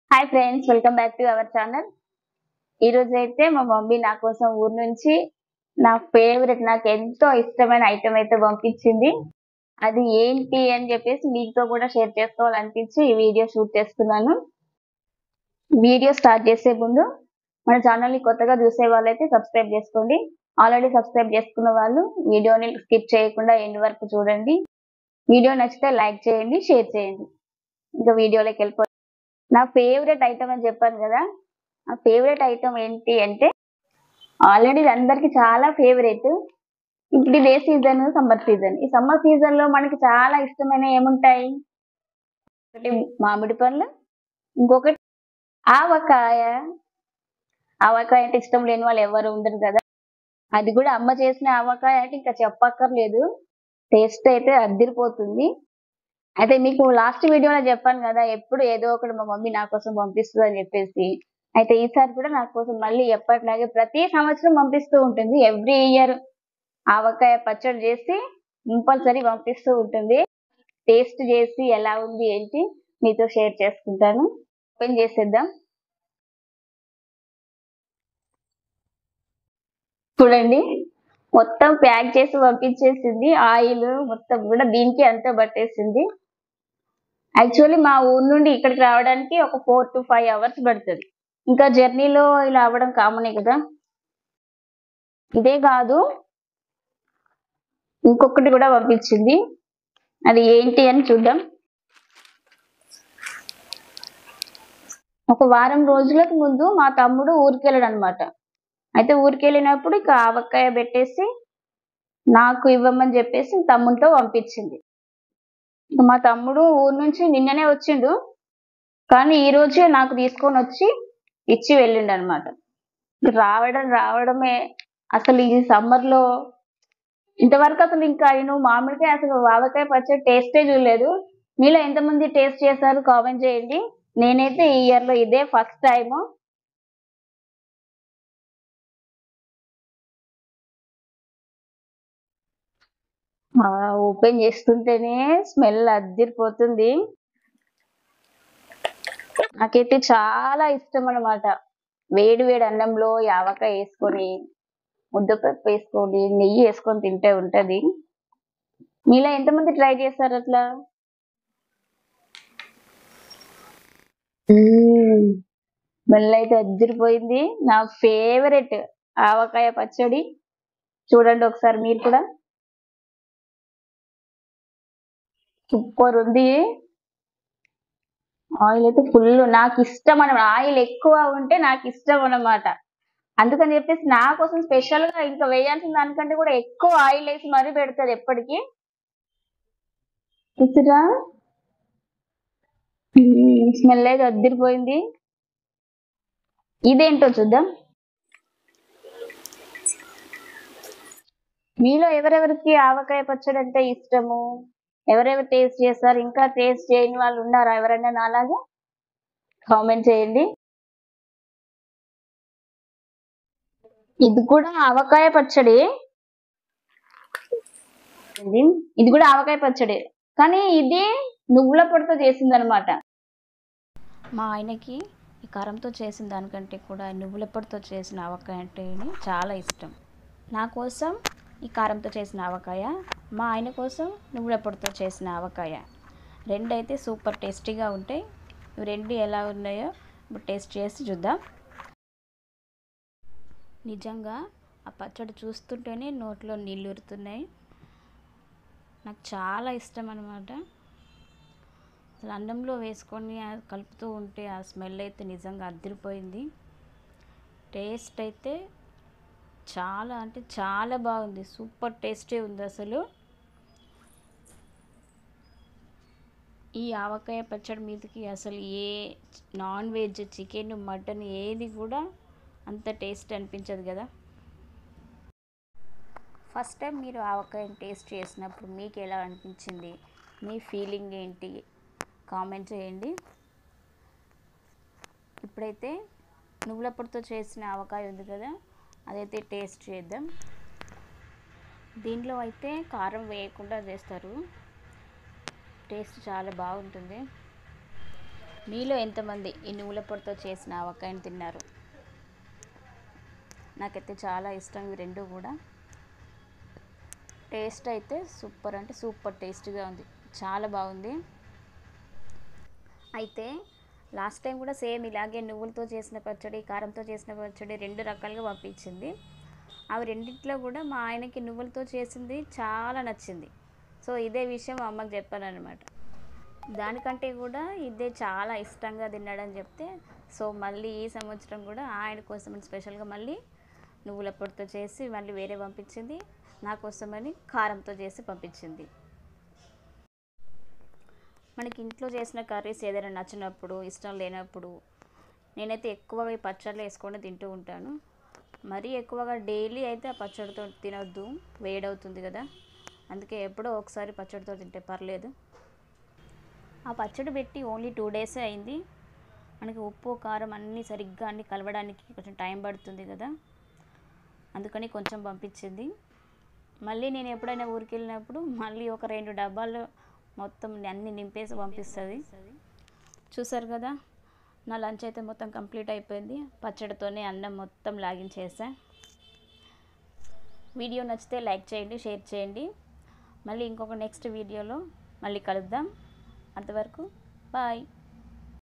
hi friends welcome back to our channel ఈ రోజు అయితే మా మమ్మీ నా కోసం ఊరు నుంచి నా ఫేవరెట్ నాకు ఎంతో ఇష్టమైన ఐటమ్ అయితే పంపించింది అది ఏంటి అని చెప్పేసి మీతో కూడా షేర్ చేసుకోవాలనిపించి ఈ వీడియో షూట్ చేస్తున్నాను వీడియో స్టార్ట్ చేసే ముందు మన ఛానల్ ని కొత్తగా చూసే వాళ్ళైతే సబ్స్క్రైబ్ చేసుకోండి ఆల్రెడీ సబ్స్క్రైబ్ చేసుకున్న వాళ్ళు వీడియోని స్కిప్ చేయకుండా ఎండ్ వరకు చూడండి వీడియో నచ్చితే లైక్ చేయండి షేర్ చేయండి ఇంకా వీడియోలోకి వెళ్ళిపో నా ఫేవరెట్ ఐటమ్ అని చెప్పాను కదా ఆ ఫేవరెట్ ఐటమ్ ఏంటి అంటే ఆల్రెడీ ఇది అందరికి చాలా ఫేవరెట్ ఇప్పుడు ఇదే సీజన్ సమ్మర్ సీజన్ ఈ సమ్మర్ సీజన్ లో మనకి చాలా ఇష్టమైన ఏముంటాయి ఒకటి మామిడి పండ్లు ఇంకొకటి ఆవకాయ ఆవకాయ అంటే ఇష్టం లేని వాళ్ళు ఎవరు ఉండరు కదా అది కూడా అమ్మ చేసిన ఆవకాయ అంటే ఇంకా చెప్పక్కర్లేదు టేస్ట్ అయితే అద్దిరిపోతుంది అయితే మీకు లాస్ట్ వీడియోలో చెప్పాను కదా ఎప్పుడు ఏదో ఒకటి మా మమ్మీ నా కోసం పంపిస్తుంది అని చెప్పేసి అయితే ఈసారి కూడా నా కోసం మళ్ళీ ఎప్పటిలాగే ప్రతి సంవత్సరం పంపిస్తూ ఉంటుంది ఎవ్రీ ఇయర్ ఆవకాయ పచ్చడి చేసి కంపల్సరీ పంపిస్తూ ఉంటుంది టేస్ట్ చేసి ఎలా ఉంది ఏంటి మీతో షేర్ చేసుకుంటాను ఓపెన్ చేసేద్దాం చూడండి మొత్తం ప్యాక్ చేసి పంపించేసింది ఆయిల్ మొత్తం కూడా దీనికి అంతా పట్టేసింది యాక్చువల్లీ మా ఊరు నుండి ఇక్కడికి రావడానికి ఒక ఫోర్ టు ఫైవ్ అవర్స్ పడుతుంది ఇంకా జర్నీలో ఇలా అవ్వడం కామనే కదా ఇదే కాదు ఇంకొకటి కూడా పంపించింది అది ఏంటి అని చూద్దాం ఒక వారం రోజులకు ముందు మా తమ్ముడు ఊరికి వెళ్ళాడు అనమాట అయితే ఊరికి వెళ్ళినప్పుడు ఇక ఆవకాయ పెట్టేసి నాకు ఇవ్వమని చెప్పేసి తమ్ముడితో పంపించింది ఇక మా తమ్ముడు ఊరు నుంచి నిన్ననే వచ్చిండు కానీ ఈ రోజే నాకు తీసుకొని వచ్చి ఇచ్చి వెళ్ళిండు అనమాట రావడం రావడమే అసలు ఈ సమ్మర్ లో ఇంతవరకు అసలు ఇంకా నేను మామిడికాయ అసలు ఆవకాయ పచ్చడి టేస్టే చూడలేదు మీలో ఎంతమంది టేస్ట్ చేశారు కామెంట్ చేయండి నేనైతే ఈ ఇయర్ లో ఇదే ఫస్ట్ టైం ఓపెన్ చేస్తుంటేనే స్మెల్ అద్దిరిపోతుంది నాకైతే చాలా ఇష్టం అన్నమాట వేడి వేడి అన్నంలో యావకాయ వేసుకొని ముద్దపప్పు వేసుకొని నెయ్యి వేసుకొని తింటే ఉంటది మీలో ఎంతమంది ట్రై చేస్తారు అట్లా స్మెల్ అయితే అద్దిరిపోయింది నా ఫేవరెట్ ఆవకాయ పచ్చడి చూడండి ఒకసారి మీరు కూడా సూపర్ ఉంది ఆయిల్ అయితే ఫుల్ నాకు ఇష్టం అన్నమాట ఆయిల్ ఎక్కువ ఉంటే నాకు ఇష్టం అన్నమాట అందుకని చెప్పేసి నా కోసం స్పెషల్ గా ఇంకా వేయాల్సిన దానికంటే కూడా ఎక్కువ ఆయిల్ వేసి మరీ పెడతాది ఎప్పటికీ చూసిరా స్మెల్ అయితే అద్దిరిపోయింది ఇదేంటో చూద్దాం మీలో ఎవరెవరికి ఆవకాయ పచ్చడి అంటే ఇష్టము ఎవరెవరు టేస్ట్ చేస్తారు ఇంకా టేస్ట్ చేయని వాళ్ళు ఉన్నారా ఎవరైనా నాలాగే కామెంట్ చేయండి ఇది కూడా ఆవకాయ పచ్చడి ఇది ఇది కూడా ఆవకాయ పచ్చడి కానీ ఇది నువ్వుల పొడితో చేసింది అనమాట మా ఆయనకి ఈ కారంతో చేసిన దానికంటే కూడా నువ్వుల పొడితో చేసిన ఆవకాయ అంటే చాలా ఇష్టం నా కోసం ఈ కారంతో చేసిన ఆవకాయ మా ఆయన కోసం నువ్వుల పొడితో చేసిన ఆవకాయ రెండు అయితే సూపర్ టేస్టీగా ఉంటాయి ఇవి రెండు ఎలా ఉన్నాయో ఇప్పుడు టేస్ట్ చేసి చూద్దాం నిజంగా ఆ పచ్చడి చూస్తుంటేనే నోట్లో నీళ్ళు ఊరుతున్నాయి నాకు చాలా ఇష్టం అనమాట అసలు అన్నంలో వేసుకొని ఆ కలుపుతూ ఉంటే ఆ స్మెల్ అయితే నిజంగా అద్దరిపోయింది టేస్ట్ అయితే చాలా అంటే చాలా బాగుంది సూపర్ టేస్టీ ఉంది అసలు ఈ ఆవకాయ పచ్చడి మీదకి అసలు ఏ నాన్ వెజ్ చికెన్ మటన్ ఏది కూడా అంత టేస్ట్ అనిపించదు కదా ఫస్ట్ టైం మీరు ఆవకాయని టేస్ట్ చేసినప్పుడు మీకు ఎలా అనిపించింది మీ ఫీలింగ్ ఏంటి కామెంట్ చేయండి ఇప్పుడైతే నువ్వుల పొడితో చేసిన ఆవకాయ ఉంది కదా అదైతే టేస్ట్ చేద్దాం దీంట్లో అయితే కారం వేయకుండా చేస్తారు టేస్ట్ చాలా బాగుంటుంది మీలో ఎంతమంది ఈ నువ్వుల పొడితో చేసిన ఆవకాయని తిన్నారు నాకైతే చాలా ఇష్టం ఇవి రెండు కూడా టేస్ట్ అయితే సూపర్ అంటే సూపర్ టేస్ట్గా ఉంది చాలా బాగుంది అయితే లాస్ట్ టైం కూడా సేమ్ ఇలాగే నువ్వులతో చేసిన పచ్చడి కారంతో చేసిన పచ్చడి రెండు రకాలుగా పంపించింది అవి రెండిట్లో కూడా మా ఆయనకి నువ్వులతో చేసింది చాలా నచ్చింది సో ఇదే విషయం మా అమ్మకి చెప్పానమాట దానికంటే కూడా ఇదే చాలా ఇష్టంగా తిన్నాడని చెప్తే సో మళ్ళీ ఈ సంవత్సరం కూడా ఆయన కోసం స్పెషల్గా మళ్ళీ నువ్వుల పొడితో చేసి మళ్ళీ వేరే పంపించింది నా కోసమని కారంతో చేసి పంపించింది మనకి ఇంట్లో చేసిన కర్రీస్ ఏదైనా నచ్చినప్పుడు ఇష్టం లేనప్పుడు నేనైతే ఎక్కువగా ఈ పచ్చళ్ళు వేసుకొని తింటూ ఉంటాను మరీ ఎక్కువగా డైలీ అయితే ఆ పచ్చడితో తినొద్దు వేడవుతుంది కదా అందుకే ఎప్పుడో ఒకసారి పచ్చడితో తింటే పర్లేదు ఆ పచ్చడి పెట్టి ఓన్లీ టూ డేసే అయింది మనకి ఉప్పు కారం అన్నీ సరిగ్గా అన్నీ కలవడానికి కొంచెం టైం పడుతుంది కదా అందుకని కొంచెం పంపించింది మళ్ళీ నేను ఎప్పుడైనా ఊరికి వెళ్ళినప్పుడు మళ్ళీ ఒక రెండు డబ్బాలు మొత్తం అన్నీ నింపేసి పంపిస్తుంది చూసారు కదా నా లంచ్ అయితే మొత్తం కంప్లీట్ అయిపోయింది పచ్చడితోనే అన్నం మొత్తం లాగించేసా వీడియో నచ్చితే లైక్ చేయండి షేర్ చేయండి మళ్ళీ ఇంకొక నెక్స్ట్ వీడియోలో మళ్ళీ కలుద్దాం అంతవరకు బాయ్